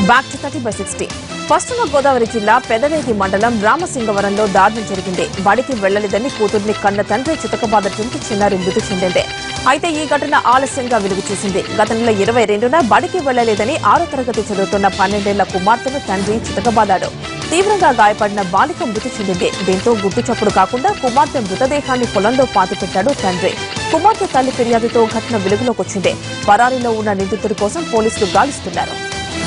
back to thirty by sixty పశ్చిమ గోదావరి జిల్లా పెదవేగి మండలం రామసింగవరంలో దారుణం జరిగింది బడికి వెళ్లలేదని కూతుర్ని కన్న తండ్రి చితకబాదటంతో చిన్నారి మృతి చెందింది అయితే ఈ ఘటన ఆలస్యంగా వెలుగు చూసింది గత నెల ఇరవై రెండున బడికి వెళ్లలేదని ఆరో తరగతి చదువుతున్న పన్నెండేళ్ల కుమార్తెను తండ్రి చితకబాదాడు తీవ్రంగా గాయపడిన బాలిక మృతి చెందింది దీంతో గుట్టు చప్పుడు కాకుండా కుమార్తె మృతదేహాన్ని పొలంలో పాతిపెట్టాడు తండ్రి కుమార్తె తల్లి ఫిర్యాదుతో ఘటన వెలుగులోకి వచ్చింది పరారీలో ఉన్న నిందితుడి కోసం పోలీసులు గాలిస్తున్నారు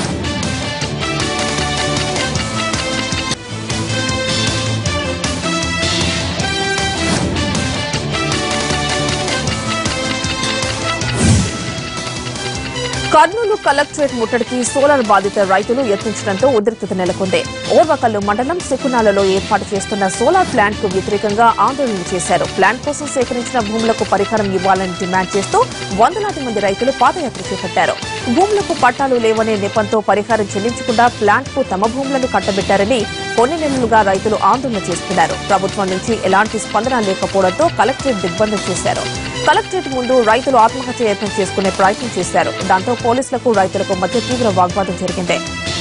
కర్నూలు కలెక్టరేట్ ముట్టడికి సోలార్ బాధిత రైతులు యత్నించడంతో ఉద్రిక్తత నెలకొంది ఓర్వకల్లు మండలం సికునాలలో ఏర్పాటు చేస్తున్న సోలార్ ప్లాంట్ కు వ్యతిరేకంగా ఆందోళనలు చేశారు ప్లాంట్ కోసం సేకరించిన భూములకు పరిహారం ఇవ్వాలని డిమాండ్ చేస్తూ వందలాది మంది రైతులు పాదయాత్ర చేపట్టారు భూములకు పట్టాలు లేవనే నెపంతో పరిహారం చెల్లించకుండా ప్లాంట్ కు తమ భూములను కట్టబెట్టారని కొన్ని నెలలుగా రైతులు ఆందోళన చేస్తున్నారు ప్రభుత్వం నుంచి ఎలాంటి స్పందన లేకపోవడంతో కలెక్టరేట్ దిగ్బంధం చేశారు కలెక్టరేట్ ముందు రైతులు ఆత్మహత్య యత్నం చేసుకునే ప్రయత్నం చేశారు దాంతో పోలీసులకు రైతులకు మధ్య తీవ్ర వాగ్వాదం జరిగింది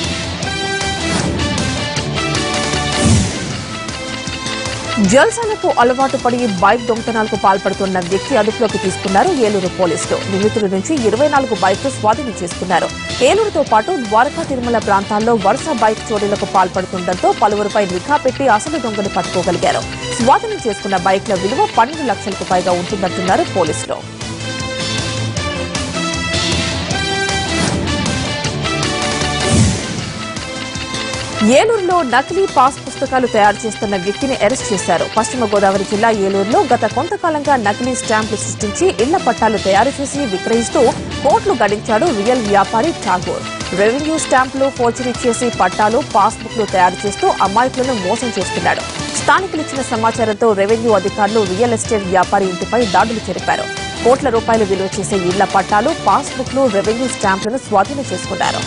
జల్సాలకు అలవాటు పడి బైక్ దొంగతనాలకు పాల్పడుతున్న వ్యక్తి అదుపులోకి తీసుకున్నారు ఏలూరు పోలీసులు నిందితుల నుంచి ఇరవై నాలుగు బైక్లు స్వాధీనం చేసుకున్నారు ఏలూరుతో పాటు ద్వారకా తిరుమల ప్రాంతాల్లో వరుస బైక్ చోరీలకు పాల్పడుతుండటంతో పలువురిపై నిఘా పెట్టి అసలు దొంగను పట్టుకోగలిగారు స్వాధీనం చేసుకున్న బైక్ల విలువ పన్నెండు లక్షలకు పైగా ఉంటుందంటున్నారు పోలీసులు ఏలూరులో నకిలీ పాస్ పుస్తకాలు తయారు చేస్తున్న వ్యక్తిని అరెస్ట్ చేశారు పశ్చిమ గోదావరి జిల్లా ఏలూరులో గత కొంతకాలంగా నకిలీ స్టాంపులు సృష్టించి ఇళ్ల పట్టాలు తయారు చేసి విక్రయిస్తూ కోట్లు గడించాడు రియల్ వ్యాపారి ఠాగూర్ రెవెన్యూ స్టాంపులు ఫోర్జరీ చేసి పట్టాలు పాస్బుక్లు తయారు చేస్తూ అమాయకులను మోసం చేస్తున్నాడు స్థానికులు ఇచ్చిన సమాచారంతో రెవెన్యూ అధికారులు రియల్ ఎస్టేట్ వ్యాపారి ఇంటిపై దాడులు జరిపారు కోట్ల రూపాయలు విలువ చేసే ఇళ్ల పట్టాలు పాస్బుక్లు రెవెన్యూ స్టాంపులను స్వాధీనం చేసుకున్నారు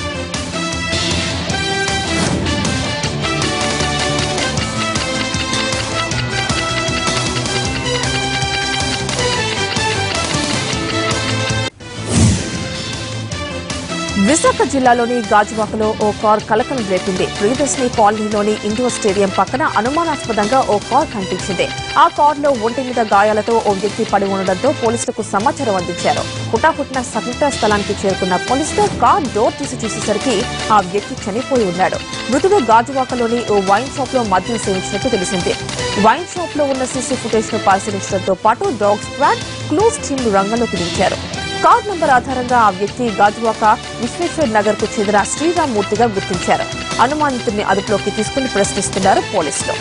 విశాఖ జిల్లాలోని గాజువాకలో ఓ కార్ కలకలం రేపింది ప్రియదర్శిని కాలనీలోని ఇండోర్ స్టేడియం పక్కన అనుమానాస్పదంగా ఓ కార్ కనిపించింది ఆ కారులో ఒంటి మీద గాయాలతో ఓ వ్యక్తి పడి ఉండడంతో పోలీసులకు సమాచారం అందించారు హుటాహుటిన సంఘటన స్థలానికి చేరుకున్న పోలీసులు కార్ డోర్ తీసి చూసేసరికి ఆ వ్యక్తి చనిపోయి ఉన్నాడు మృతుడు గాజువాకలోని ఓ వైన్ షాప్ లో మద్యం సేవించినట్టు తెలిసింది వైన్ షాప్ లో ఉన్న సీసీ ఫుటేజ్ ను పరిశీలించడంతో పాటు డాగ్ స్క్వాడ్ క్లూస్ టీం రంగంలోకి దించారు కార్ నంబర్ ఆధారంగా ఆ వ్యక్తి గాజువాక విశ్వేశ్వర్ నగర్ కు చెందిన శ్రీరామ్ మూర్తిగా గుర్తించారు అనుమానితుడిని అదుపులోకి తీసుకుని ప్రశ్నిస్తున్నారు పోలీసులు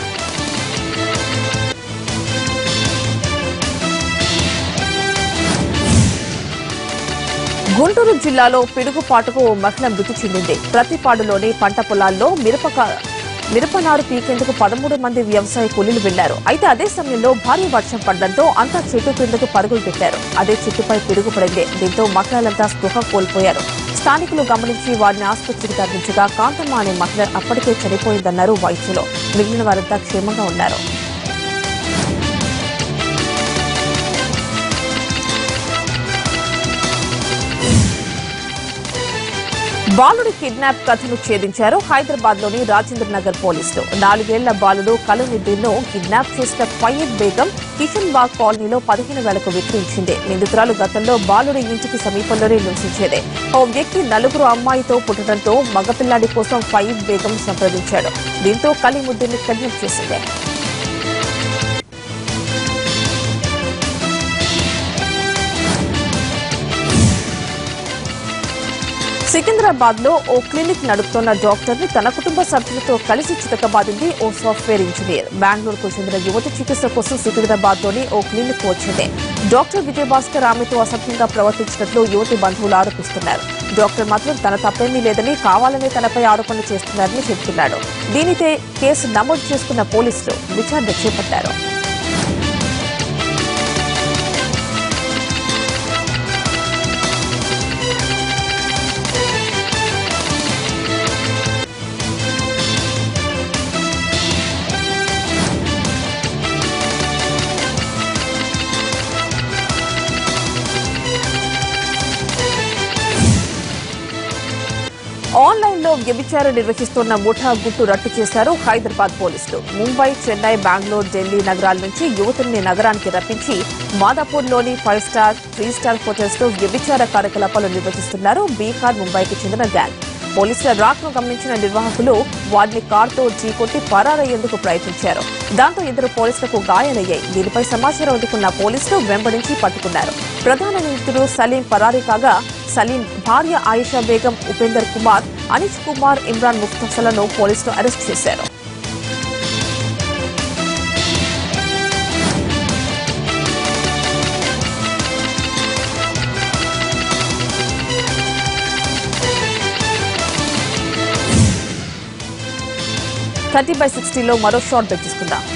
గుంటూరు జిల్లాలో పిడుగుపాటుకు ఓ మహిళ మృతి చెందింది ప్రతిపాడులోని పంట పొలాల్లో మిరపక మిరపనారు పీకేందుకు పదమూడు మంది వ్యవసాయ కూలీలు వెళ్లారు అయితే అదే సమయంలో భారీ వర్షం పడడంతో అంతా చెట్టు కిందకు పరుగులు పెట్టారు అదే చెట్టుపై పిడుగు పడింది దీంతో మహిళలంతా స్పృహ కోల్పోయారు స్థానికులు గమనించి వారిని ఆసుపత్రికి తరలించగా కాంతమ్మ అనే మహిళ అప్పటికే చనిపోయిందన్నారు వైద్యులు మిగిలిన వారంతా క్షేమంగా ఉన్నారు బాలుడి కిడ్నాప్ కథను ఛేదించారు హైదరాబాద్ లోని రాజేంద్ర నగర్ పోలీసులు నాలుగేళ్ల బాలుడు కలునిద్దీన్ను కిడ్నాప్ చేసిన ఫయద్ బేగం కిషన్ బాగ్ కాలనీలో పదిహేను వేలకు విక్రయించింది నిందితురాలు గతంలో బాలుడి ఇంటికి సమీపంలోనే నివసించేదే ఓ వ్యక్తి నలుగురు అమ్మాయితో పుట్టడంతో మగపిల్లాడి కోసం ఫయద్ బేగం సంప్రదించాడు దీంతో కలిముద్దీన్ని కిడ్నాప్ చేసింది సికింద్రాబాద్ లో ఓ క్లినిక్ నడుపుతోన్న డాక్టర్ ని తన కుటుంబ సభ్యులతో కలిసి చితకబాదింది ఓ సాఫ్ట్వేర్ ఇంజనీర్ బెంగళూరుకు చెందిన యువతి చికిత్స కోసం సికింద్రాబాద్ లోని ఓ క్లినిక్ వచ్చింది డాక్టర్ విజయభాస్కర్ ఆమెతో అసభ్యంగా ప్రవర్తించినట్లు యువతి బంధువులు ఆరోపిస్తున్నారు డాక్టర్ మాత్రం తన తప్పేమీ లేదని కావాలనే తనపై ఆరోపణలు చేస్తున్నారని చెబుతున్నాడు దీనితో కేసు నమోదు చేసుకున్న పోలీసులు విచారణ చేపట్టారు ఆన్లైన్ లో వ్యభిచారం నిర్వహిస్తున్న ముఠా గుట్టు రట్టు చేశారు హైదరాబాద్ పోలీసులు ముంబై చెన్నై బెంగళూరు ఢిల్లీ నగరాల నుంచి యువతుల్ని నగరానికి రప్పించి మాదాపూర్లోని five star three star hotels లో వ్యభిచార కార్యకలాపాలు నిర్వహిస్తున్నారు బీహార్ ముంబైకి చెందిన గ్యాంగ్ పోలీసుల రాక్ను గమనించిన నిర్వాహకులు వారిని కారుతో ఢీకొట్టి పరారయ్యేందుకు ప్రయత్నించారు దాంతో ఇద్దరు పోలీసులకు గాయాలయ్యాయి దీనిపై సమాచారం అందుకున్న పోలీసులు వెంబడించి పట్టుకున్నారు ప్రధాన నిందితుడు సలీం పరారీ కాగా సలీం భార్య ఆయిషా బేగం ఉపేందర్ కుమార్ అనిష్ కుమార్ ఇమ్రాన్ ముస్తఫలను పోలీసులు అరెస్ట్ చేశారు థర్టీ బై సిక్స్టీలో మరో షాట్ దక్కించుకుందాం